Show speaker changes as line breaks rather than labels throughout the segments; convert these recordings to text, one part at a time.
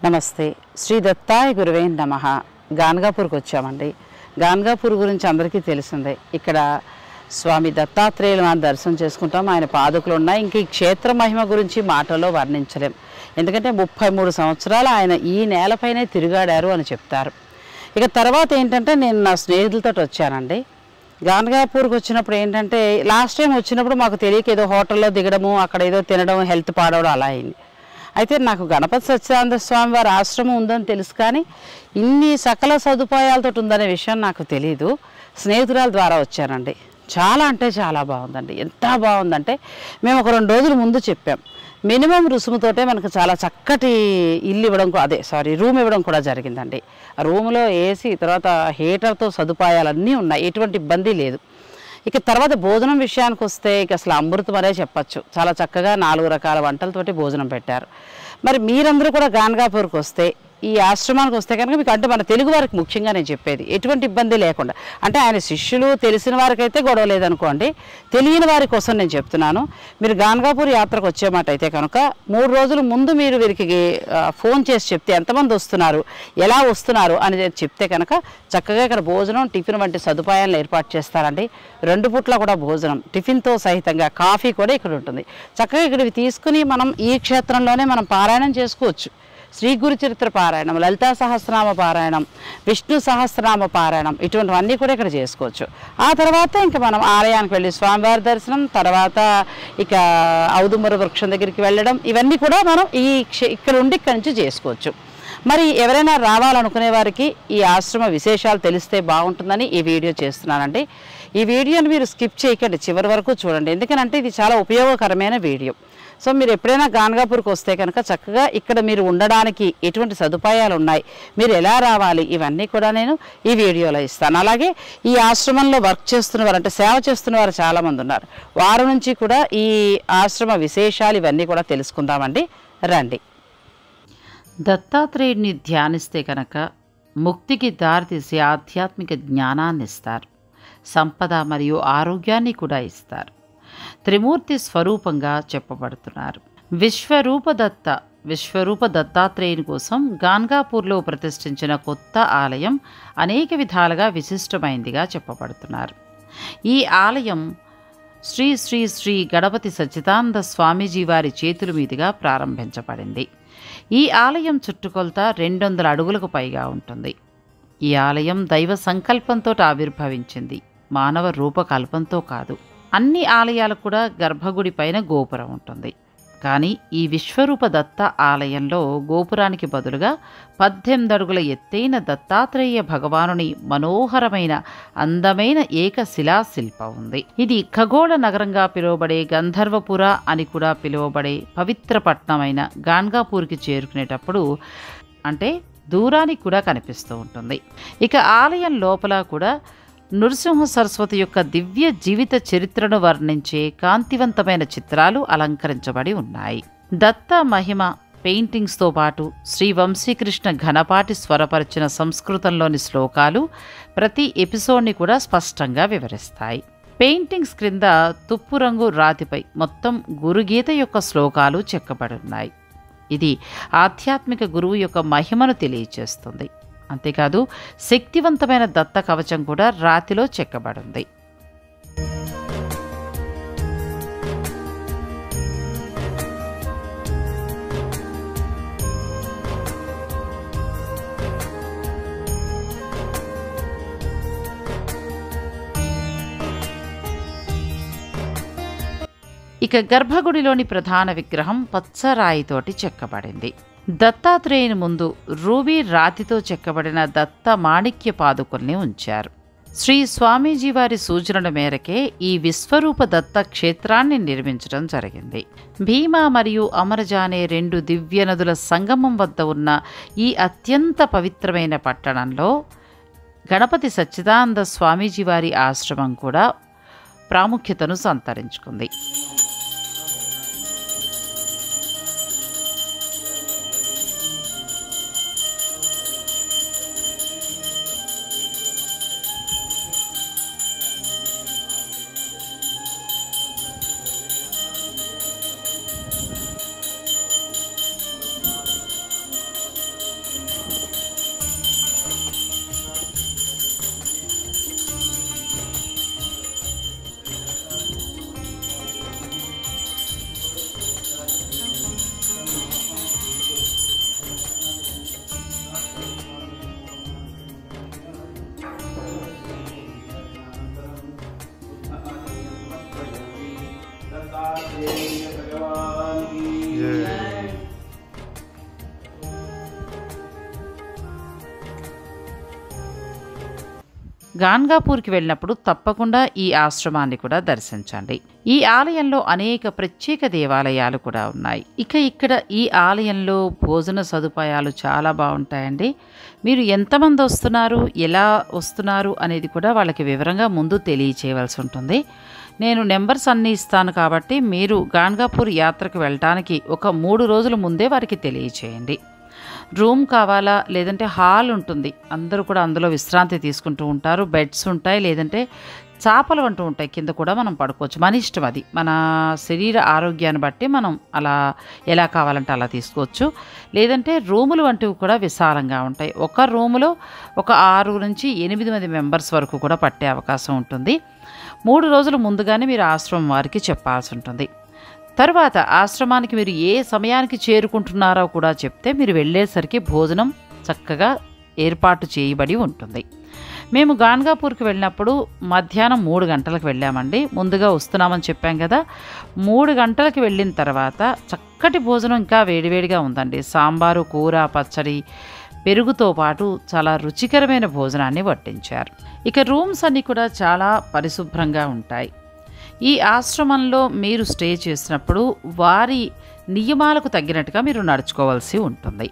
నమస్తే శ్రీ దత్తాయ గురువే నమ గాన్గాపూర్కి వచ్చామండి గాన్గాపూర్ గురించి అందరికీ తెలిసిందే ఇక్కడ స్వామి దత్తాత్రేయులు మనం దర్శనం చేసుకుంటాం ఆయన పాదుకలు ఉన్నాయి ఇంక ఈ క్షేత్ర మహిమ గురించి మాటల్లో వర్ణించలేం ఎందుకంటే ముప్పై మూడు సంవత్సరాలు ఆయన ఈ నేలపైనే తిరిగాడారు అని చెప్తారు ఇక తర్వాత ఏంటంటే నేను నా స్నేహితులతో వచ్చానండి గాన్గాపూర్కి వచ్చినప్పుడు ఏంటంటే లాస్ట్ టైం వచ్చినప్పుడు మాకు తెలియక ఏదో హోటల్లో దిగడము అక్కడ ఏదో తినడం హెల్త్ పాడవడం అలా అయింది అయితే నాకు గణపతి సత్యానంద స్వామి వారి ఆశ్రమం ఉందని తెలుసు కానీ ఇన్ని సకల సదుపాయాలతో ఉందనే విషయం నాకు తెలియదు స్నేహితురాల ద్వారా వచ్చానండి చాలా అంటే చాలా బాగుందండి ఎంత బాగుందంటే మేము ఒక రెండు రోజుల ముందు చెప్పాం మినిమం రుసుముతోటే మనకు చాలా చక్కటి ఇల్లు ఇవ్వడం కూ- అదే సారీ రూమ్ ఇవ్వడం కూడా జరిగిందండి ఆ రూమ్లో ఏసీ తర్వాత హీటర్తో సదుపాయాలన్నీ ఉన్నాయి ఎటువంటి ఇబ్బంది లేదు ఇక తర్వాత భోజనం విషయానికి వస్తే ఇక అసలు అమృతం అనే చెప్పచ్చు చాలా చక్కగా నాలుగు రకాల వంటలతోటి భోజనం పెట్టారు మరి మీరందరూ కూడా గాన్గాపూర్కి వస్తే ఈ ఆశ్రమానికి వస్తే కనుక మీకు అంటే మన తెలుగు వారికి ముఖ్యంగా నేను చెప్పేది ఎటువంటి ఇబ్బంది లేకుండా అంటే ఆయన శిష్యులు తెలిసిన వారికైతే గొడవ లేదనుకోండి తెలియని వారి కోసం నేను చెప్తున్నాను మీరు గాన్గాపూర్ యాత్రకు వచ్చే మాట అయితే కనుక మూడు రోజుల ముందు మీరు వీరికి ఆ, ఫోన్ చేసి చెప్తే ఎంతమంది వస్తున్నారు ఎలా వస్తున్నారు అని చెప్తే కనుక చక్కగా ఇక్కడ భోజనం టిఫిన్ వంటి సదుపాయాలను ఏర్పాటు చేస్తారండి రెండు పూట్ల కూడా భోజనం టిఫిన్తో సహితంగా కాఫీ కూడా ఇక్కడ ఉంటుంది చక్కగా ఇక్కడ ఇవి తీసుకుని మనం ఈ క్షేత్రంలోనే మనం పారాయణం చేసుకోవచ్చు శ్రీ గురు చరిత్ర పారాయణం లలితా సహస్రనామ పారాయణం విష్ణు సహస్రనామ పారాయణం ఇటువంటివన్నీ కూడా ఇక్కడ చేసుకోవచ్చు ఆ తర్వాత ఇంకా మనం ఆలయానికి వెళ్ళి స్వామివారి దర్శనం తర్వాత ఇక ఔదుమర వృక్షం దగ్గరికి వెళ్ళడం ఇవన్నీ కూడా మనం ఈ క్షే- ఇక్కడ ఉండి ఇక్కడి నుంచి చేసుకోవచ్చు మరి ఎవరైనా రావాలనుకునే వారికి ఈ ఆశ్రమ విశేషాలు తెలిస్తే బాగుంటుందని ఈ వీడియో చేస్తున్నానండి ఈ వీడియోని మీరు స్కిప్ చేయకండి చివరి వరకు చూడండి ఎందుకనంటే ఇది చాలా ఉపయోగకరమైన వీడియో సో మీరు ఎప్పుడైనా గాన్గాపూర్కి వస్తే కనుక చక్కగా ఇక్కడ మీరు ఉండడానికి ఎటువంటి సదుపాయాలు ఉన్నాయి మీరు ఎలా రావాలి ఇవన్నీ కూడా నేను ఈ వీడియోలో ఇస్తాను అలాగే ఈ ఆశ్రమంలో వర్క్ చేస్తున్న వారు అంటే సేవ చేస్తున్న వారు చాలామంది ఉన్నారు వారి నుంచి కూడా ఈ ఆశ్రమ విశేషాలు ఇవన్నీ కూడా తెలుసుకుందామండి రండి దత్తాత్రేయుడిని ధ్యానిస్తే కనుక ముక్తికి దారితీసే ఆధ్యాత్మిక జ్ఞానాన్ని ఇస్తారు సంపద మరియు ఆరోగ్యాన్ని కూడా ఇస్తారు త్రిమూర్తి స్వరూపంగా చెప్పబడుతున్నారు విశ్వరూప దత్త విశ్వరూప దత్తాత్రేయుని కోసం గాన్గాపూర్లో ప్రతిష్ఠించిన కొత్త ఆలయం అనేక విధాలుగా విశిష్టమైందిగా చెప్పబడుతున్నారు ఈ ఆలయం శ్రీ శ్రీ శ్రీ గణపతి సచ్చిదానంద స్వామీజీ వారి చేతుల మీదుగా ప్రారంభించబడింది ఈ ఆలయం చుట్టుకొలత రెండు వందల అడుగులకు పైగా ఉంటుంది ఈ ఆలయం దైవ సంకల్పంతో ఆవిర్భవించింది మానవ రూపకల్పంతో కాదు అన్ని ఆలయాలకు కూడా గర్భగుడి పైన గోపురం ఉంటుంది కానీ ఈ విశ్వరూప దత్త ఆలయంలో గోపురానికి బదులుగా పద్దెనిమిది అడుగుల ఎత్తైన దత్తాత్రేయ భగవానుని మనోహరమైన అందమైన ఏకశిలా శిల్పం ఉంది ఇది ఖగోళ నగరంగా పిలువబడే గంధర్వపుర అని కూడా పిలువబడే పవిత్ర పట్టణమైన గాన్గాపూర్కి చేరుకునేటప్పుడు అంటే దూరానికి కూడా కనిపిస్తూ ఉంటుంది ఇక ఆలయం లోపల కూడా నృసింహ సరస్వతి యొక్క దివ్య జీవిత చరిత్రను వర్ణించే కాంతివంతమైన చిత్రాలు అలంకరించబడి ఉన్నాయి దత్త మహిమ పెయింటింగ్స్తో పాటు శ్రీ వంశీకృష్ణ ఘనపాటి స్వరపరిచిన సంస్కృతంలోని శ్లోకాలు ప్రతి ఎపిసోడ్ని కూడా స్పష్టంగా వివరిస్తాయి పెయింటింగ్స్ క్రింద తుప్పు రంగు రాతిపై మొత్తం గురుగీత యొక్క శ్లోకాలు చెక్కబడి ఉన్నాయి ఇది ఆధ్యాత్మిక గురువు యొక్క మహిమను తెలియచేస్తుంది అంతేకాదు శక్తివంతమైన దత్త కవచం కూడా రాతిలో చెక్కబడింది ఇక గర్భగుడిలోని ప్రధాన విగ్రహం పచ్చరాయితోటి చెక్కబడింది దత్తాత్రేయుని ముందు రూబీ రాతితో చెక్కబడిన దత్త మాణిక్య పాదుకుల్ని ఉంచారు శ్రీ స్వామీజీ వారి సూచనల మేరకే ఈ విశ్వరూప దత్త క్షేత్రాన్ని నిర్మించడం జరిగింది భీమా మరియు అమరజ అనే రెండు దివ్య నదుల సంగమం వద్ద ఉన్న ఈ అత్యంత పవిత్రమైన పట్టణంలో గణపతి సచ్చిదానంద స్వామీజీ వారి ఆశ్రమం కూడా ప్రాముఖ్యతను సంతరించుకుంది గాన్గాపూర్కి వెళ్ళినప్పుడు తప్పకుండా ఈ ఆశ్రమాన్ని కూడా దర్శించండి ఈ ఆలయంలో అనేక ప్రత్యేక దేవాలయాలు కూడా ఉన్నాయి ఇక ఇక్కడ ఈ ఆలయంలో భోజన సదుపాయాలు చాలా బాగుంటాయండి మీరు ఎంతమంది వస్తున్నారు ఎలా వస్తున్నారు అనేది కూడా వాళ్ళకి వివరంగా ముందు తెలియచేయవలసి ఉంటుంది నేను నెంబర్స్ అన్నీ ఇస్తాను కాబట్టి మీరు గాన్గాపూర్ యాత్రకు వెళ్ళటానికి ఒక మూడు రోజుల ముందే వారికి తెలియచేయండి రూమ్ కావాలా లేదంటే హాల్ ఉంటుంది అందరూ కూడా అందులో విశ్రాంతి తీసుకుంటూ ఉంటారు బెడ్స్ ఉంటాయి లేదంటే చాపలు అంటూ ఉంటాయి కింద కూడా మనం పడుకోవచ్చు మన ఇష్టం అది మన శరీర ఆరోగ్యాన్ని బట్టి మనం అలా ఎలా కావాలంటే అలా తీసుకోవచ్చు లేదంటే రూములు వంటివి కూడా విశాలంగా ఉంటాయి ఒక రూములో ఒక ఆరు నుంచి ఎనిమిది మంది మెంబర్స్ వరకు కూడా పట్టే అవకాశం ఉంటుంది మూడు రోజుల ముందుగానే మీరు ఆశ్రమం వారికి చెప్పాల్సి ఉంటుంది తరువాత ఆశ్రమానికి మీరు ఏ సమయానికి చేరుకుంటున్నారో కూడా చెప్తే మీరు వెళ్ళేసరికి భోజనం చక్కగా ఏర్పాటు చేయబడి ఉంటుంది మేము గాన్గాపూర్కి వెళ్ళినప్పుడు మధ్యాహ్నం మూడు గంటలకు వెళ్ళామండి ముందుగా వస్తున్నామని చెప్పాం కదా మూడు గంటలకు వెళ్ళిన తర్వాత చక్కటి భోజనం ఇంకా వేడివేడిగా ఉందండి సాంబారు కూర పచ్చడి పెరుగుతో పాటు చాలా రుచికరమైన భోజనాన్ని వడ్డించారు ఇక రూమ్స్ అన్నీ కూడా చాలా పరిశుభ్రంగా ఉంటాయి ఈ ఆశ్రమంలో మీరు స్టే చేసినప్పుడు వారి నియమాలకు తగ్గినట్టుగా మీరు నడుచుకోవాల్సి ఉంటుంది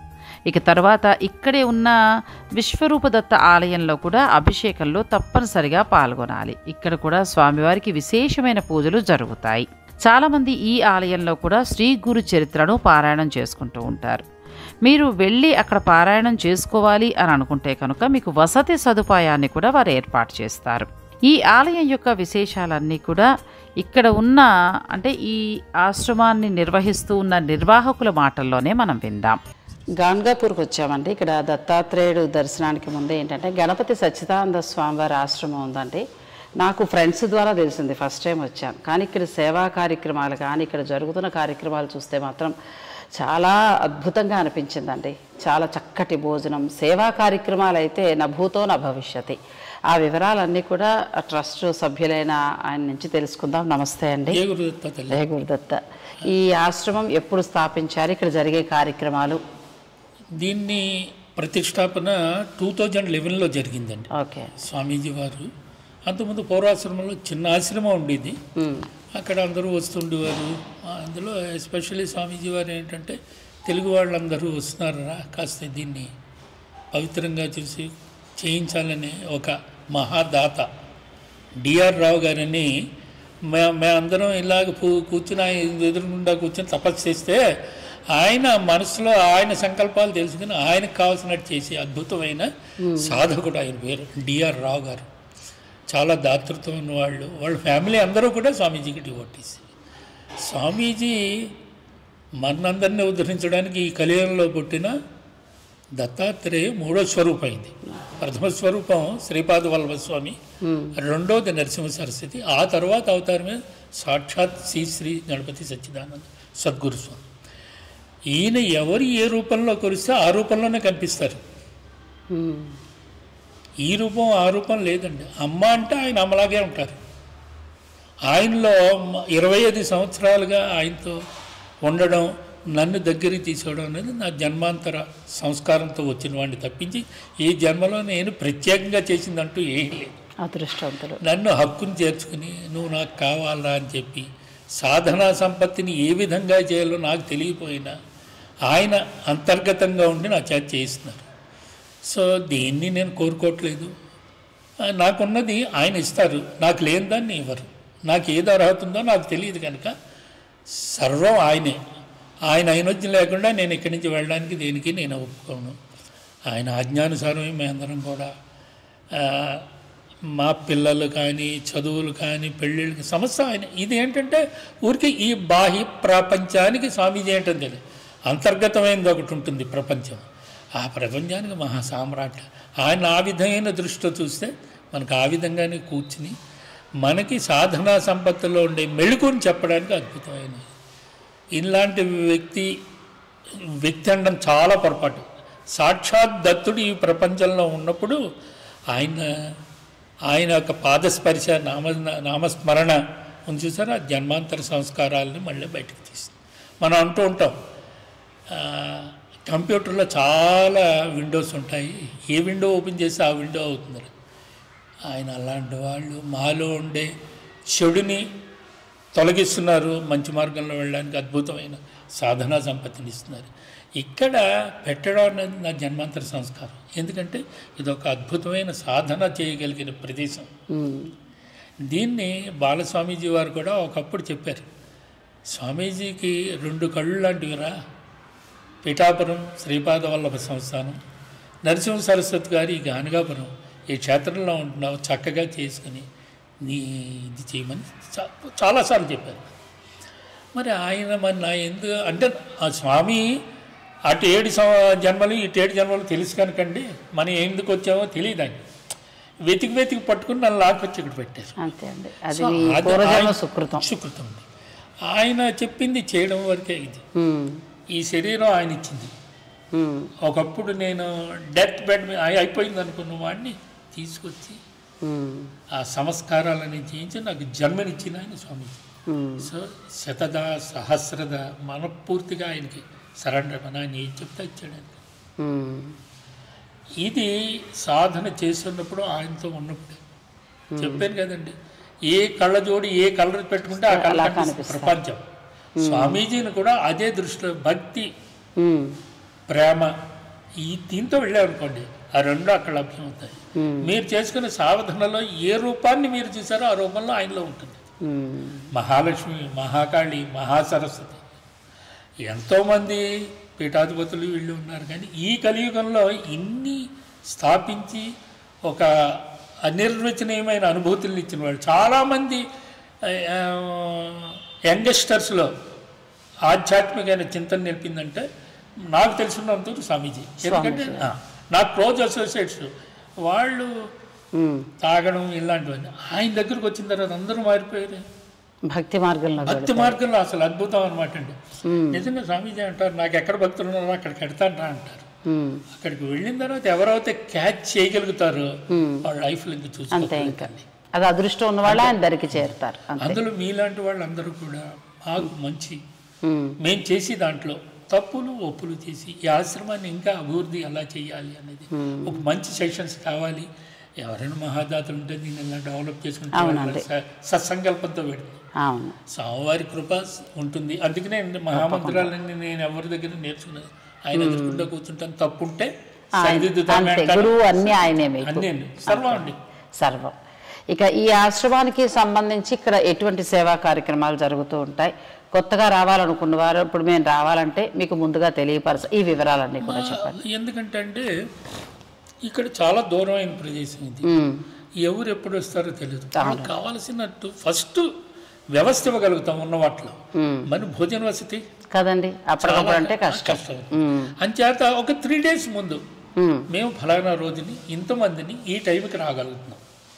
ఇక తర్వాత ఇక్కడే ఉన్న విశ్వరూపదత్త ఆలయంలో కూడా అభిషేకంలో తప్పనిసరిగా పాల్గొనాలి ఇక్కడ కూడా స్వామివారికి విశేషమైన పూజలు జరుగుతాయి చాలామంది ఈ ఆలయంలో కూడా శ్రీ గురు చరిత్రను పారాయణం చేసుకుంటూ ఉంటారు మీరు వెళ్ళి అక్కడ పారాయణం చేసుకోవాలి అని అనుకుంటే కనుక మీకు వసతి సదుపాయాన్ని కూడా వారు ఏర్పాటు చేస్తారు ఈ ఆలయం యొక్క విశేషాలన్నీ కూడా ఇక్కడ ఉన్న అంటే ఈ ఆశ్రమాన్ని నిర్వహిస్తూ ఉన్న నిర్వాహకుల మాటల్లోనే మనం విందాం గాన్గాపూర్కి వచ్చామండి ఇక్కడ దత్తాత్రేయుడు దర్శనానికి ముందే ఏంటంటే గణపతి సచ్చిదానంద స్వామివారి ఆశ్రమం ఉందండి నాకు ఫ్రెండ్స్ ద్వారా తెలిసింది ఫస్ట్ టైం వచ్చాను కానీ ఇక్కడ సేవా కార్యక్రమాలు కానీ ఇక్కడ జరుగుతున్న కార్యక్రమాలు చూస్తే మాత్రం చాలా అద్భుతంగా అనిపించిందండి చాలా చక్కటి భోజనం సేవా కార్యక్రమాలు అయితే నా భూతో నా భవిష్యతి ఆ వివరాలన్నీ కూడా ఆ ట్రస్ట్ సభ్యులైన ఆయన నుంచి తెలుసుకుందాం నమస్తే అండి
ఏ గురుదత్త తల్లి
జయ గురుదత్త ఈ ఆశ్రమం ఎప్పుడు స్థాపించారు ఇక్కడ జరిగే కార్యక్రమాలు
దీన్ని ప్రతిష్టాపన టూ థౌజండ్ లెవెన్లో జరిగిందండి
ఓకే
స్వామీజీ వారు అంతకుముందు పౌరాశ్రమంలో చిన్న ఆశ్రమం ఉండేది
ఉమ్,
అక్కడ అందరూ వస్తుండేవారు ఆ, అందులో ఎస్పెషల్లీ స్వామీజీ వారు ఏంటంటే తెలుగు వాళ్ళందరూ వస్తున్నారా కాస్త దీన్ని పవిత్రంగా చూసి చేయించాలని ఒక మహాదాత డిఆర్ రావు గారని మే మేమందరం ఇలాగ పూ కూర్చుని ఆయన ఎదురుగుండా కూర్చొని తపస్సు చేస్తే ఆయన మనసులో ఆయన సంకల్పాలు తెలుసుకుని ఆయనకు కావాల్సినట్టు చేసి అద్భుతమైన సాధకుడు ఆయన పేరు డిఆర్ రావు గారు చాలా దాతృత్వం ఉన్నవాళ్ళు వాళ్ళ ఫ్యామిలీ అందరూ కూడా స్వామీజీకి డివోటీస్ స్వామీజీ మనందరినీ ఉద్ధరించడానికి ఈ కలియుగంలో పుట్టిన దత్తాత్రేయ మూడో స్వరూపం అయింది ప్రథమ స్వరూపం శ్రీపాద వల్లభ స్వామి రెండోది నరసింహ సరస్వతి ఆ తర్వాత అవతారమే సాక్షాత్ శ్రీ శ్రీ గణపతి సచ్చిదానంద సద్గురు స్వామి ఈయన ఎవరు ఏ రూపంలో కొలిస్తే ఆ రూపంలోనే కనిపిస్తారు
ఉమ్,
ఈ రూపం ఆ రూపం లేదండి అమ్మ అంటే ఆయన అమ్మలాగే ఉంటారు ఆయనలో మ- ఇరవై ఐదు సంవత్సరాలుగా ఆయనతో ఉండడం నన్ను దగ్గరికి తీసుకోవడం అనేది నా జన్మాంతర సంస్కారంతో వచ్చిన వాడిని తప్పించి ఈ జన్మలో నేను ప్రత్యేకంగా చేసిందంటూ ఏం లేదు
అదృష్టవంతులు
నన్ను హక్కును చేర్చుకుని నువ్వు నాకు కావాలా అని చెప్పి సాధనా సంపత్తిని ఏ విధంగా చేయాలో నాకు తెలియపోయినా ఆయన అంతర్గతంగా ఉండి నా చేత చేయిస్తున్నారు సో దీన్ని నేను కోరుకోవట్లేదు ఆ, నాకున్నది ఆయన ఇస్తారు నాకు లేని దాన్ని ఇవ్వరు నాకు ఏది అర్హత ఉందో నాకు తెలియదు కనుక సర్వం ఆయనే ఆయన అయినొజ్జం లేకుండా నేను ఇక్కడి నుంచి వెళ్ళడానికి దేనికి నేను ఒప్పుకోను ఆయన ఆజ్ఞానుసారమే మేమందరం కూడా ఆ, మా పిల్లలు కానీ చదువులు కానీ పెళ్ళిళ్ళకి సమస్య ఆయన ఇది ఏంటంటే ఊరికి ఈ బాహ్య ప్రపంచానికి స్వామీజీ ఏంటంటే తెలియదు అంతర్గతమైనది ఒకటి ఉంటుంది ప్రపంచం ఆ ప్రపంచానికి మహా సామ్రాట్ ఆయన ఆ విధమైన దృష్టితో చూస్తే మనకు ఆ విధంగానే కూర్చుని మనకి సాధనా సంపత్తిలో ఉండే మెళుకుని చెప్పడానికి అద్భుతమైన ఇలాంటి వ్యక్తి వ్యక్తి అనడం చాలా పొరపాటు సాక్షాత్ దత్తుడు ఈ ప్రపంచంలో ఉన్నప్పుడు ఆయన ఆయన యొక్క పాదస్పర్శ నామ నామస్మరణ ఉంది చూసారా జన్మాంతర సంస్కారాలని మళ్ళీ బయటకు తీస్తుంది మనం అంటూ ఉంటాం ఆ, కంప్యూటర్లో చాలా విండోస్ ఉంటాయి ఏ విండో ఓపెన్ చేస్తే ఆ విండో అవుతుంది ఆయన అలాంటి వాళ్ళు మాలో ఉండే చెడుని తొలగిస్తున్నారు మంచి మార్గంలో వెళ్ళడానికి అద్భుతమైన సాధనా సంపత్తిని ఇస్తున్నారు ఇక్కడ పెట్టడం అనేది నా జన్మాంతర సంస్కారం ఎందుకంటే ఇది ఒక అద్భుతమైన సాధన చేయగలిగిన ప్రదేశం
ఉమ్,
దీన్ని బాలస్వామీజీ వారు కూడా ఒకప్పుడు చెప్పారు స్వామీజీకి రెండు కళ్ళు లాంటివిరా పిఠాపురం శ్రీపాద వల్లభ సంస్థానం నరసింహ సరస్వతి గారి ఈ గానగాపురం ఈ క్షేత్రంలో ఉంటున్నావు చక్కగా చేసుకుని నీ ఇది చేయమని చా- చాలాసార్లు చెప్పారు మరి ఆయన మరి నా ఎందుకు అంటే ఆ స్వామి అటు ఏడు సం- జన్మలు ఇటు ఏడు జన్మలు తెలుసు కనుకండి మనం ఎందుకు వచ్చామో తెలియదు ఆయన వెతికి వెతికి పట్టుకుని నన్ను లాక్కొచ్చి ఇక్కడ పెట్టారు
అంతే అండి అది
సో
మీ
అది
పూర్వజన్మ
ఆయన-
సుకృతం
సుకృతం ఉంది. ఆయన చెప్పింది చేయడం వరకే ఇది
ఉమ్,
ఈ శరీరం ఆయన ఇచ్చింది
ఉమ్,
ఒకప్పుడు నేను డెత్ బెడ్ మీద అయి- అయిపోయింది అనుకున్న వాడిని తీసుకొచ్చి
ఉమ్,
ఆ సంస్కారాలని చేయించి నాకు జన్మనిచ్చిన ఆయన స్వామీజీ
ఉమ్,
సో శతద సహస్రద మనపూర్తిగా ఆయనకి సరెండర్ మన ఆయన ఏం చెప్తే ఇచ్చాడు ఆయనకి.
ఉమ్,
ఇది సాధన చేస్తున్నప్పుడు ఆయనతో ఉన్నప్పుడే చెప్పాను కదండి ఏ కళ్ళజోడి ఏ కలర్ పెట్టుకుంటే ఆ
అలా
కళ్ళ
కనిపిస్తారు.
ప్రపంచం స్వామీజీని కూడా అదే దృష్టిలో భక్తి
ఉమ్,
ప్రేమ ఈ దీంతో వెళ్ళారనుకోండి ఆ రెండు అక్కడ లభ్యమవుతాయి
ఉమ్,
మీరు చేసుకునే సాధనలో ఏ రూపాన్ని మీరు చూసారో ఆ రూపంలో ఆయనలో ఉంటుంది
ఉమ్,
మహాలక్ష్మి మహాకాళి మహాసరస్వతి ఎంతోమంది పీఠాధిపతులు వీళ్ళు ఉన్నారు కానీ ఈ కలియుగంలో ఇన్ని స్థాపించి ఒక అనిర్వచనీయమైన అనుభూతులను ఇచ్చిన వాళ్ళు చాలామంది యంగస్టర్స్లో ఆధ్యాత్మికమైన చింతన నేర్పిందంటే నాకు తెలిసినంత స్వామీజీ ఎందుకంటే ఆ, నా క్లోజ్ అసోసియేట్స్ వాళ్ళు
ఉమ్.
తాగడం ఇలాంటివన్నీ ఆయన దగ్గరకు వచ్చిన తర్వాత అందరూ మారిపోయారు
భక్తి మార్గంలో
భక్తి మార్గంలో అసలు అద్భుతం అనమాట అండి నిజంగా స్వామీజీ అంటారు నాకు ఎక్కడ భక్తులు ఉన్నారో అక్కడికి ఎడతాను అంటారు
ఉమ్,
అక్కడికి వెళ్ళిన తర్వాత ఎవరైతే క్యాచ్ చేయగలుగుతారో
ఉమ్.
వాళ్ళ లైఫ్లో ఇంకా
అంతే
చూసుకోవాలి
ఇంకా అది అదృష్టం ఉన్న వాళ్ళు ఆయన దరికి చేరుతారు అంతే
అందులో మీలాంటి వాళ్ళందరూ కూడా మాకు మంచి
ఉమ్,
మేము చేసి దాంట్లో తప్పులు ఒప్పులు చేసి ఈ ఆశ్రమాన్ని ఇంకా అభివృద్ధి ఎలా చేయాలి అనేది ఒక మంచి సెషన్స్ కావాలి ఎవరైనా మహాదాతలు ఉంటే దీన్ని ఎలా డెవలప్ చేసుకుంటే
అవునండి.
స- సత్సంకల్పంతో పెడుతుంది
అవును
స్వామివారి కృప ఉంటుంది అందుకనే మహామంత్రాలన్నీ నేను ఎవరి దగ్గర నేర్చుకున్నది ఆయన ఎదుర్కొంటూ కూర్చుంటాను తప్పుంటే
ఆయన-
సరిదిద్దుతామే
అంతే
అంటాను.
గురువు అన్నీ ఆయనే మీకు
అన్నీ అండి. సర్వం అండి
సర్వం ఇక ఈ ఆశ్రమానికి సంబంధించి ఇక్కడ ఎటువంటి సేవా కార్యక్రమాలు జరుగుతూ ఉంటాయి కొత్తగా రావాలనుకున్న వారు ఇప్పుడు మేము రావాలంటే మీకు ముందుగా తెలియపరచ ఈ వివరాలన్నీ కూడా చెప్పండి
ఎందుకంటే అంటే ఇక్కడ చాలా దూరమైన ప్రదేశం ఇది
ఉమ్,
ఎవరు ఎప్పుడు వస్తారో తెలియదు మనకు కావాల్సినట్టు ఫస్ట్ వ్యవస్థ ఇవ్వగలుగుతాం ఉన్న వాటిలో
ఉమ్.
మరి భోజన వసతి
కదండి అప్పటికప్పుడు అంటే కష్టం
కష్టం
ఉమ్,
అంచేత ఒక త్రీ డేస్ ముందు
ఉమ్,
మేము ఫలానా రోజుని ఇంతమందిని ఈ టైంకి రాగలుగుతున్నాం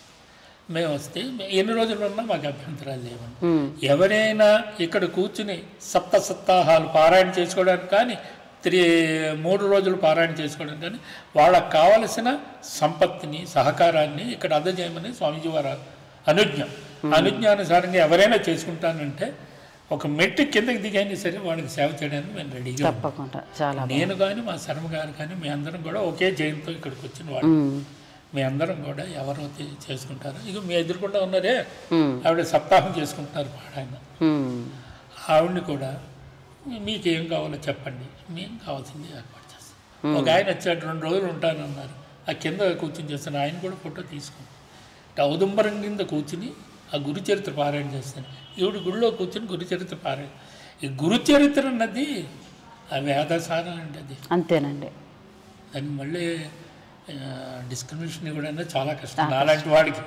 మేము వస్తే ఎన్ని రోజులు ఉన్నా మాకు అభ్యంతరాలు లేవండి
ఉమ్,
ఎవరైనా ఇక్కడ కూర్చుని సప్త సప్తాహాలు పారాయణ చేసుకోవడానికి కానీ త్రీ మూడు రోజులు పారాయణ చేసుకోవడానికి కానీ వాళ్ళకి కావలసిన సంపత్తిని సహకారాన్ని ఇక్కడ అందజేయమని స్వామీజీ వారు అనుజ్ఞ అనుజ్ఞానుసారంగా ఎవరైనా చేసుకుంటానంటే ఒక మెట్టు కిందకి దిగైనా సరే వాళ్ళకి సేవ చేయడానికి మేము రెడీగా ఉన్నాం.
తప్పకుండా చాలా బాగుంది.
నేను కానీ మా శర్మ గారు కానీ మీ అందరం కూడా ఒకే జయంతో ఇక్కడికి వచ్చిన వాళ్ళు
ఉమ్,
మీ అందరం కూడా ఎవరైతే చేసుకుంటారో ఇక మీ ఎదురుకుండా ఉన్నారే
ఉమ్,
ఆవిడ సప్తాహం చేసుకుంటున్నారు పాడాయన
ఉమ్,
ఆవిడని కూడా మీకు ఏం కావాలో చెప్పండి మేము కావాల్సింది ఏర్పాటు చేస్తాం ఒక ఆయన వచ్చాడు రెండు రోజులు ఉంటానన్నారు ఆ కింద కూర్చుని చేస్తాను ఆయన కూడా ఫోటో తీసుకుని ఔదుంబరం కింద కూర్చుని ఆ గురు చరిత్ర పారాయణ చేస్తాను ఈవిడ గుడిలో కూర్చుని గురు చరిత్ర పారాయణ ఈ గురు చరిత్ర అన్నది ఆ వేదసారం అంటే అది
అంతేనండి
దాన్ని మళ్ళీ డిస్క్రిమినేషన్ ఇవ్వడం చాలా కష్టం నాలాంటి వాడికి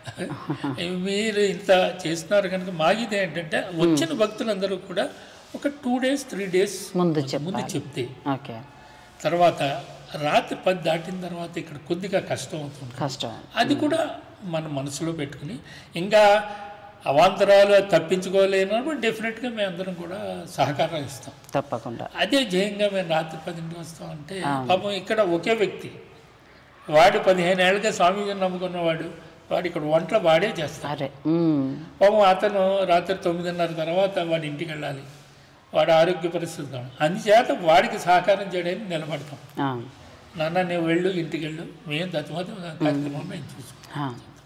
మీరు ఇంత చేస్తున్నారు కనుక మాగిది ఏంటంటే వచ్చిన భక్తులందరూ కూడా ఒక టూ డేస్ త్రీ డేస్
ముందు
ముందు
చెప్పాలి
చెప్తే
ఓకే
తర్వాత రాత్రి పది దాటిన తర్వాత ఇక్కడ కొద్దిగా కష్టం అవుతుంది
కష్టం
అది కూడా మన మనసులో పెట్టుకుని ఇంకా అవాంతరాలు తప్పించుకోలేనప్పుడు డెఫినెట్గా మేము అందరం కూడా సహకారం ఇస్తాం
తప్పకుండా
అదే జయంగా మేము రాత్రి పదింటికి వస్తామంటే పాపం ఇక్కడ ఒకే వ్యక్తి వాడు పదిహేను ఏళ్ళుగా స్వామీజీని నమ్ముకున్నవాడు వాడు ఇక్కడ వంటలు వాడే చేస్తాడు
సరే ఉమ్,
పాపం అతను రాత్రి తొమ్మిదిన్నర తర్వాత వాడి ఇంటికి వెళ్ళాలి వాడు ఆరోగ్య పరిస్థితి కాదు. అందుచేత వాడికి సహకారం చేయడానికి నిలబడతాం
ఆ,
నాన్న నువ్వు వెళ్ళు ఇంటికి వెళ్ళు మేము దత్తమతి కార్యక్రమం మేము చూసుకుంటాం
ఆ,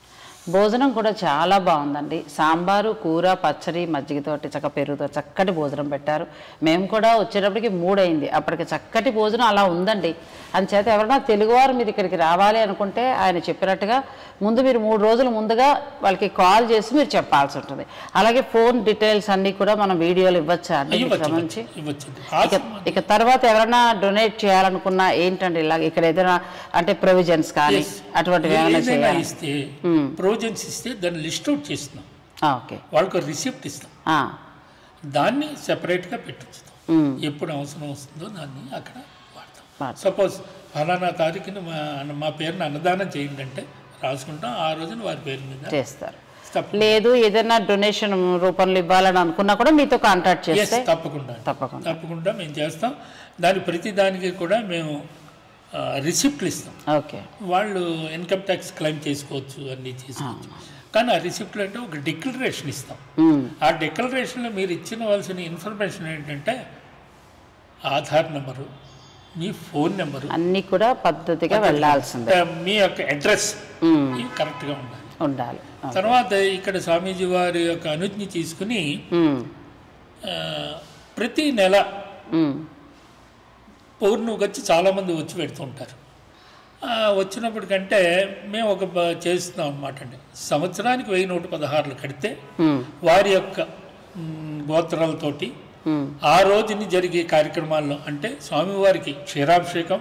భోజనం కూడా చాలా బాగుందండి సాంబారు కూర పచ్చడి మజ్జిగతోటి చక్క పెరుగుతో చక్కటి భోజనం పెట్టారు మేము కూడా వచ్చేటప్పటికి మూడైంది అప్పటికి చక్కటి భోజనం అలా ఉందండి అందుచేత ఎవరైనా తెలుగువారు మీరు ఇక్కడికి రావాలి అనుకుంటే ఆయన చెప్పినట్టుగా ముందు మీరు మూడు రోజుల ముందుగా వాళ్ళకి కాల్ చేసి మీరు చెప్పాల్సి ఉంటుంది అలాగే ఫోన్ డీటెయిల్స్ అన్నీ కూడా మనం వీడియోలు ఇవ్వచ్చా అండి దీనికి
ఇవ్వచ్చు
సంబంధించి
ఇవ్వచ్చు
ఇక ఇక తర్వాత ఎవరైనా డొనేట్ చేయాలనుకున్నా ఏంటండి ఇలా ఇక్కడ ఏదైనా అంటే ప్రొవిజన్స్ కానీ అటువంటివి ఏమైనా
ఏదైనా
చేయాలి
ఇస్తే ప్రొవిజన్స్ ఇస్తే దాన్ని లిస్ట్ అవుట్ చేస్తున్నాం
ఆ, ఓకే
వాళ్ళకు రిసిప్ట్ ఇస్తాం
ఆ,
దాన్ని సెపరేట్గా పెట్టించుతాం
ఉమ్,
ఎప్పుడు అవసరం వస్తుందో దాన్ని అక్కడ వాడతాం
వాడతాం.
సపోజ్ ఫలానా తారీఖున మా మా పేరుని అన్నదానం చేయండి అంటే రాసుకుంటాం ఆ రోజున వారి పేరు మీద
చేస్తారు
తప్ప-
లేదు ఏదైనా డొనేషన్ రూపంలో ఇవ్వాలని అనుకున్నా కూడా మీతో కాంటాక్ట్
Yes,
చేస్తే
తప్పకుండా
తప్పకుండా
తప్పకుండా మేము చేస్తాం దాని ప్రతి దానికి కూడా మేము ఆ, రిసిప్ట్లు ఇస్తాం
ఓకే
వాళ్ళు ఇన్కమ్ ట్యాక్స్ క్లెయిమ్ చేసుకోవచ్చు అన్నీ చేసుకోవచ్చు కానీ ఆ రిసిప్ట్లు అంటే ఒక డిక్లరేషన్ ఇస్తాం
ఉమ్,
ఆ డిక్లరేషన్లో మీరు ఇచ్చినవలసిన ఇన్ఫర్మేషన్ ఏంటంటే ఆధార్ నెంబరు మీ ఫోన్ నెంబరు
అన్నీ కూడా పద్ధతిగా వెళ్ళాల్సిందే
ఆ, మీ యొక్క అడ్రస్
ఉమ్,
ఇవి కరెక్ట్గా ఉండాలి
ఉండాలి ఆ,
తర్వాత ఇక్కడ స్వామీజీ వారి యొక్క అనుజ్ఞ తీసుకుని
ఉమ్,
ఆ, ప్రతి నెల
ఉమ్,
పౌర్ణమికి వచ్చి చాలామంది వచ్చి పెడుతుంటారు ఆ, వచ్చినప్పటికంటే మేము ఒక బ- చేస్తున్నాం అనమాట అండి సంవత్సరానికి వెయ్యి నూట పదహారులు కడితే
ఉమ్,
వారి యొక్క మ్, గోత్రాలతోటి
ఉమ్,
ఆ రోజుని జరిగే కార్యక్రమాల్లో అంటే స్వామివారికి క్షీరాభిషేకం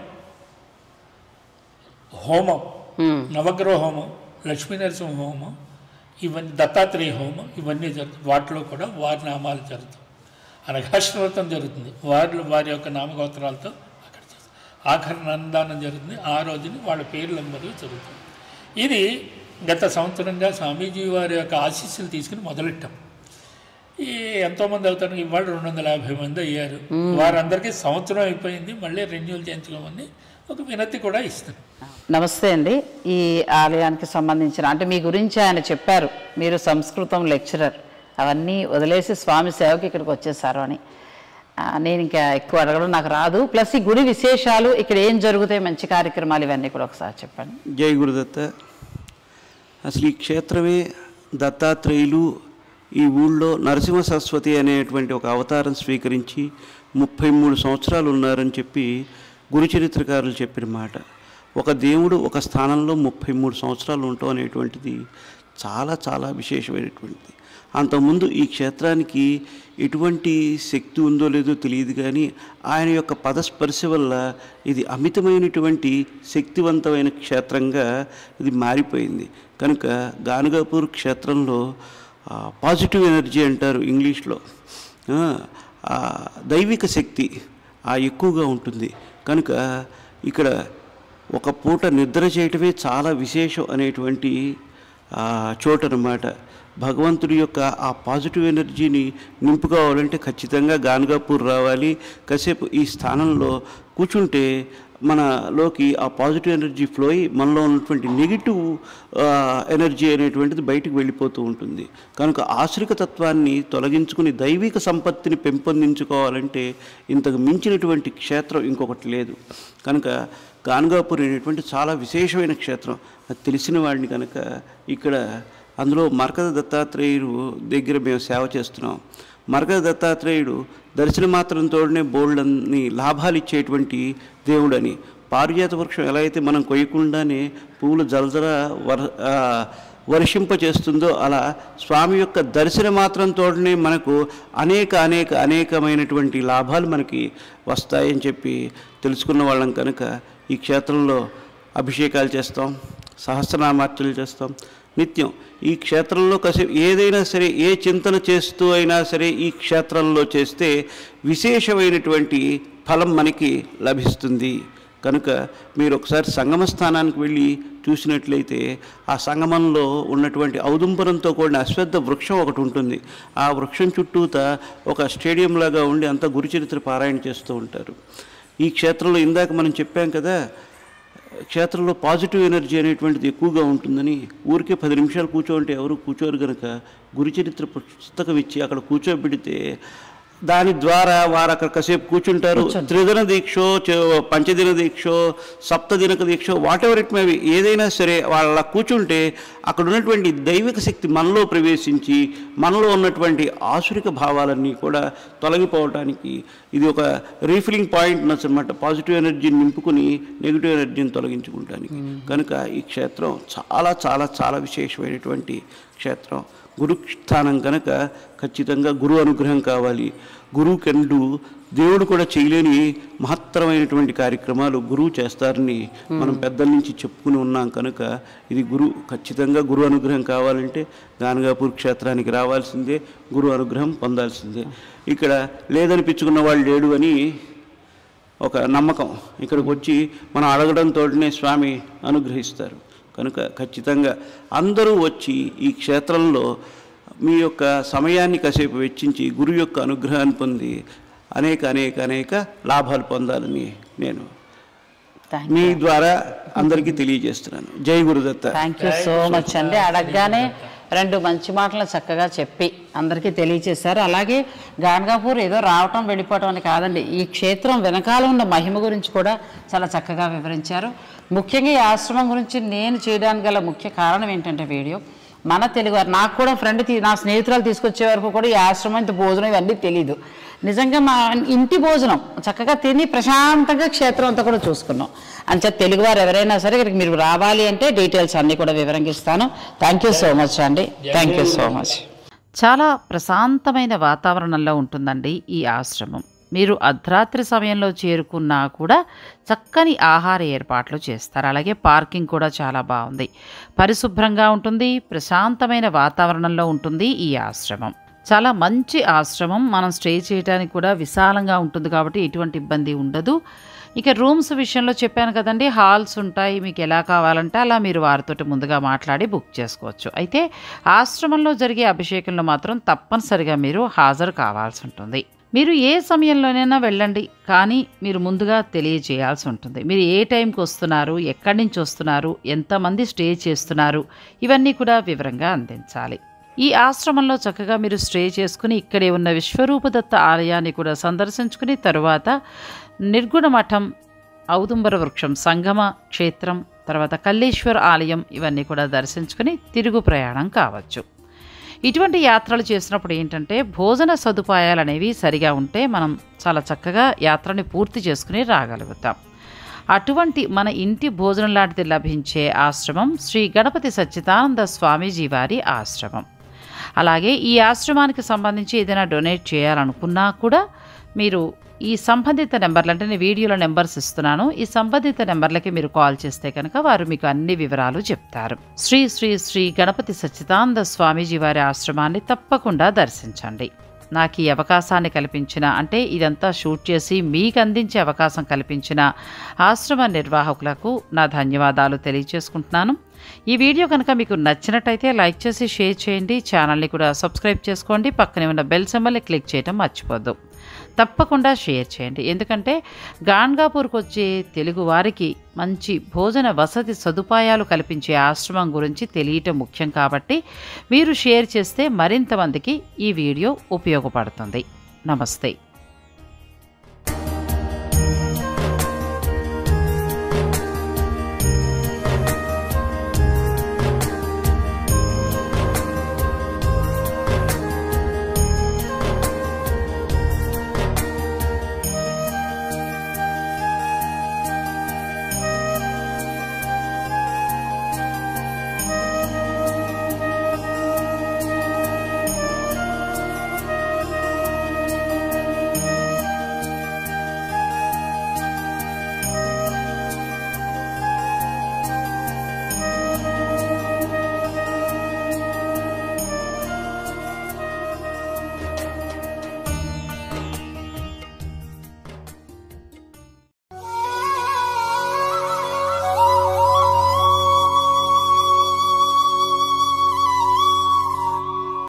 హోమం
ఉమ్,
నవగ్రహ హోమం లక్ష్మీనరసింహ హోమం ఇవన్నీ దత్తాత్రేయ హోమం ఇవన్నీ జరుగుతాయి వాటిలో కూడా వారి నామాలు జరుగుతాయి అనఘాశ్రవతం జరుగుతుంది వారి వారి యొక్క నామగోత్రాలతో అక్కడ చేస్తారు ఆఖరి నందానం జరుగుతుంది ఆ రోజుని వాళ్ళ పేర్లందరూ జరుగుతుంది ఇది గత సంవత్సరంగా స్వామీజీ వారి యొక్క ఆశీస్సులు తీసుకుని మొదలెట్టాం ఈ ఎంతోమంది అవుతారు ఇవాళ రెండు వందల యాభై మంది అయ్యారు వారందరికీ సంవత్సరం అయిపోయింది మళ్ళీ రెన్యూల్ చేయించుకోమని ఒక వినతి కూడా ఇస్తాను
నమస్తే అండి ఈ ఆలయానికి సంబంధించిన అంటే మీ గురించి ఆయన చెప్పారు మీరు సంస్కృతం లెక్చరర్ అవన్నీ వదిలేసి స్వామి సేవకి ఇక్కడికి వచ్చేసారు అని ఆ, నేను ఇంకా ఎక్కువ అడగడం నాకు రాదు ప్లస్ ఈ గుడి విశేషాలు ఇక్కడ ఏం జరుగుతాయి మంచి కార్యక్రమాలు ఇవన్నీ కూడా ఒకసారి చెప్పండి
జై గురుదత్త అసలు ఈ క్షేత్రమే దత్తాత్రేయులు ఈ ఊళ్ళో నరసింహ సరస్వతి అనేటువంటి ఒక అవతారం స్వీకరించి ముప్పై మూడు సంవత్సరాలు ఉన్నారని చెప్పి గురు చరిత్రకారులు చెప్పిన మాట ఒక దేవుడు ఒక స్థానంలో ముప్పై మూడు సంవత్సరాలు ఉండటం అనేటువంటిది చాలా చాలా విశేషమైనటువంటిది అంతకుముందు ఈ క్షేత్రానికి ఎటువంటి శక్తి ఉందో లేదో తెలియదు కానీ ఆయన యొక్క పదస్పర్శ వల్ల ఇది అమితమైనటువంటి శక్తివంతమైన క్షేత్రంగా ఇది మారిపోయింది కనుక గానుగాపూర్ క్షేత్రంలో ఆ, పాజిటివ్ ఎనర్జీ అంటారు ఇంగ్లీష్లో ఆ, ఆ దైవిక శక్తి ఆ ఎక్కువగా ఉంటుంది కనుక ఇక్కడ ఒక పూట నిద్ర చేయటమే చాలా విశేషం అనేటువంటి ఆ, చోటు అన్నమాట భగవంతుడి యొక్క ఆ పాజిటివ్ ఎనర్జీని నింపుకోవాలంటే ఖచ్చితంగా గానుగాపూర్ రావాలి కాసేపు ఈ స్థానంలో కూర్చుంటే మనలోకి ఆ పాజిటివ్ ఎనర్జీ ఫ్లో అయ్యి మనలో ఉన్నటువంటి నెగిటివ్ ఎనర్జీ అనేటువంటిది బయటికి వెళ్ళిపోతూ ఉంటుంది కనుక ఆశ్రిక తత్వాన్ని తొలగించుకుని దైవిక సంపత్తిని పెంపొందించుకోవాలంటే ఇంతకు మించినటువంటి క్షేత్రం ఇంకొకటి లేదు కనుక గాన్గాపూర్ అనేటువంటి చాలా విశేషమైన క్షేత్రం అది తెలిసిన వాడిని కనుక ఇక్కడ అందులో మరకద దత్తాత్రేయుడు దగ్గర మేము సేవ చేస్తున్నాం మరకద దత్తాత్రేయుడు దర్శన మాత్రంతోనే బోల్డన్ని లాభాలు ఇచ్చేటువంటి దేవుడని పారిజాత వృక్షం ఎలా అయితే మనం కొయ్యకుండానే పువ్వులు జలజల వర ఆ, వర్షింపచేస్తుందో అలా స్వామి యొక్క దర్శన మాత్రంతోనే మనకు అనేక అనేక అనేకమైనటువంటి లాభాలు మనకి వస్తాయని చెప్పి తెలుసుకున్న వాళ్ళం కనుక ఈ క్షేత్రంలో అభిషేకాలు చేస్తాం సహస్రనామార్చనలు చేస్తాం నిత్యం ఈ క్షేత్రంలో కసి ఏదైనా సరే ఏ చింతన చేస్తూ అయినా సరే ఈ క్షేత్రంలో చేస్తే విశేషమైనటువంటి ఫలం మనకి లభిస్తుంది కనుక మీరు ఒకసారి సంగమ స్థానానికి వెళ్ళి చూసినట్లయితే ఆ సంగమంలో ఉన్నటువంటి ఔదుంబరంతో కూడిన అశ్వత్థ వృక్షం ఒకటి ఉంటుంది ఆ వృక్షం చుట్టూత ఒక స్టేడియం లాగా ఉండి అంతా గురుచరిత్ర పారాయణ చేస్తూ ఉంటారు ఈ క్షేత్రంలో ఇందాక మనం చెప్పాం కదా క్షేత్రంలో పాజిటివ్ ఎనర్జీ అనేటువంటిది ఎక్కువగా ఉంటుందని ఊరికే పది నిమిషాలు కూర్చోంటే ఎవరు కూర్చోరు కనుక గురుచరిత్ర పుస్తకం ఇచ్చి అక్కడ కూర్చోబెడితే దాని ద్వారా వారు అక్కడ కాసేపు కూర్చుంటారు త్రిదిన దీక్షో చ- పంచదిన దీక్షో సప్తదినక దీక్షో వాట్ ఎవర్ ఇట్ మేబీ ఏదైనా సరే వాళ్ళ కూర్చుంటే అక్కడ ఉన్నటువంటి దైవిక శక్తి మనలో ప్రవేశించి మనలో ఉన్నటువంటి ఆసురిక భావాలన్నీ కూడా తొలగిపోవటానికి ఇది ఒక రీఫిలింగ్ పాయింట్ అనమాట పాజిటివ్ ఎనర్జీని నింపుకుని నెగిటివ్ ఎనర్జీని తొలగించుకుంటానికి కనుక ఈ క్షేత్రం చాలా చాలా చాలా విశేషమైనటువంటి క్షేత్రం గురుస్థానం కనుక ఖచ్చితంగా గురు అనుగ్రహం కావాలి గురువు కండు దేవుడు కూడా చేయలేని మహత్తరమైనటువంటి కార్యక్రమాలు గురువు చేస్తారని మనం పెద్దల నుంచి చెప్పుకుని ఉన్నాం కనుక ఇది గురు ఖచ్చితంగా గురు అనుగ్రహం కావాలంటే గానగాపూర్ క్షేత్రానికి రావాల్సిందే గురు అనుగ్రహం పొందాల్సిందే ఇక్కడ లేదనిపించుకున్న వాళ్ళు లేడు అని ఒక నమ్మకం ఇక్కడికి వచ్చి మనం అడగడంతోనే స్వామి అనుగ్రహిస్తారు కనుక ఖచ్చితంగా అందరూ వచ్చి ఈ క్షేత్రంలో మీ యొక్క సమయాన్ని కాసేపు వెచ్చించి గురువు యొక్క అనుగ్రహాన్ని పొంది అనేక అనేక అనేక లాభాలు పొందాలని నేను
థ్యాంక్
మీ ద్వారా అందరికీ తెలియజేస్తున్నాను జై Gurudatta
thank you so much అండి అడగగానే రెండు మంచి మాటలు చక్కగా చెప్పి అందరికీ తెలియచేశారు అలాగే గాన్గాపూర్ ఏదో రావటం వెళ్ళిపోవటం అని కాదండి ఈ క్షేత్రం వెనకాల ఉన్న మహిమ గురించి కూడా చాలా చక్కగా వివరించారు ముఖ్యంగా ఈ ఆశ్రమం గురించి నేను చేయడానికి గల ముఖ్య కారణం ఏంటంటే వీడియో మన తెలుగువారు నాకు కూడా ఫ్రెండ్ తీ నా స్నేహితురాలు తీసుకొచ్చే వరకు కూడా ఈ ఆశ్రమం ఇంత భోజనం ఇవన్నీ తెలియదు నిజంగా మా ఇంటి భోజనం చక్కగా తిని ప్రశాంతంగా క్షేత్రం అంతా కూడా చూసుకున్నాం అంచేత తెలుగువారు ఎవరైనా సరే ఇక్కడికి మీరు రావాలి అంటే డీటెయిల్స్ అన్నీ కూడా వివరంగా ఇస్తాను థ్యాంక్ యూ సో మచ్ అండి థ్యాంక్ యూ సో మచ్ చాలా ప్రశాంతమైన వాతావరణంలో ఉంటుందండి ఈ ఆశ్రమం మీరు అర్ధరాత్రి సమయంలో చేరుకున్నా కూడా చక్కని ఆహార ఏర్పాట్లు చేస్తారు అలాగే పార్కింగ్ కూడా చాలా బాగుంది పరిశుభ్రంగా ఉంటుంది ప్రశాంతమైన వాతావరణంలో ఉంటుంది ఈ ఆశ్రమం చాలా మంచి ఆశ్రమం మనం స్టే చేయడానికి కూడా విశాలంగా ఉంటుంది కాబట్టి ఎటువంటి ఇబ్బంది ఉండదు ఇక రూమ్స్ విషయంలో చెప్పాను కదండి హాల్స్ ఉంటాయి మీకు ఎలా కావాలంటే అలా మీరు వారితో ముందుగా మాట్లాడి బుక్ చేసుకోవచ్చు అయితే ఆశ్రమంలో జరిగే అభిషేకంలో మాత్రం తప్పనిసరిగా మీరు హాజరు కావాల్సి ఉంటుంది మీరు ఏ సమయంలోనైనా వెళ్ళండి కానీ మీరు ముందుగా తెలియజేయాల్సి ఉంటుంది మీరు ఏ టైంకి వస్తున్నారు ఎక్కడి నుంచి వస్తున్నారు ఎంతమంది స్టే చేస్తున్నారు ఇవన్నీ కూడా వివరంగా అందించాలి ఈ ఆశ్రమంలో చక్కగా మీరు స్టే చేసుకుని ఇక్కడే ఉన్న విశ్వరూపదత్త ఆలయాన్ని కూడా సందర్శించుకుని తరువాత నిర్గుణ మఠం ఔదుంబర వృక్షం సంగమ క్షేత్రం తర్వాత కల్లేశ్వర ఆలయం ఇవన్నీ కూడా దర్శించుకుని తిరుగు ప్రయాణం కావచ్చు ఇటువంటి యాత్రలు చేసినప్పుడు ఏంటంటే భోజన సదుపాయాలు అనేవి సరిగా ఉంటే మనం చాలా చక్కగా యాత్రని పూర్తి చేసుకుని రాగలుగుతాం అటువంటి మన ఇంటి భోజనం లాంటిది లభించే ఆశ్రమం శ్రీ గణపతి సచ్చిదానంద స్వామీజీ వారి ఆశ్రమం అలాగే ఈ ఆశ్రమానికి సంబంధించి ఏదైనా డొనేట్ చేయాలనుకున్నా కూడా మీరు ఈ సంబంధిత నెంబర్లు అంటే నేను వీడియోలో నెంబర్స్ ఇస్తున్నాను ఈ సంబంధిత నెంబర్లకి మీరు కాల్ చేస్తే కనుక వారు మీకు అన్ని వివరాలు చెప్తారు శ్రీ శ్రీ శ్రీ గణపతి సచ్చిదానంద స్వామీజీ వారి ఆశ్రమాన్ని తప్పకుండా దర్శించండి నాకు ఈ అవకాశాన్ని కల్పించిన అంటే ఇదంతా షూట్ చేసి మీకు అందించే అవకాశం కల్పించిన ఆశ్రమ నిర్వాహకులకు నా ధన్యవాదాలు తెలియజేసుకుంటున్నాను ఈ వీడియో కనుక మీకు నచ్చినట్టయితే లైక్ చేసి షేర్ చేయండి ఛానల్ని కూడా సబ్స్క్రైబ్ చేసుకోండి పక్కనే ఉన్న బెల్ సింబల్ని క్లిక్ చేయడం మర్చిపోద్దు తప్పకుండా షేర్ చేయండి ఎందుకంటే గాన్గాపూర్కి వచ్చే తెలుగు వారికి మంచి భోజన వసతి సదుపాయాలు కల్పించే ఆశ్రమం గురించి తెలియటం ముఖ్యం కాబట్టి మీరు షేర్ చేస్తే మరింత మందికి ఈ వీడియో ఉపయోగపడుతుంది నమస్తే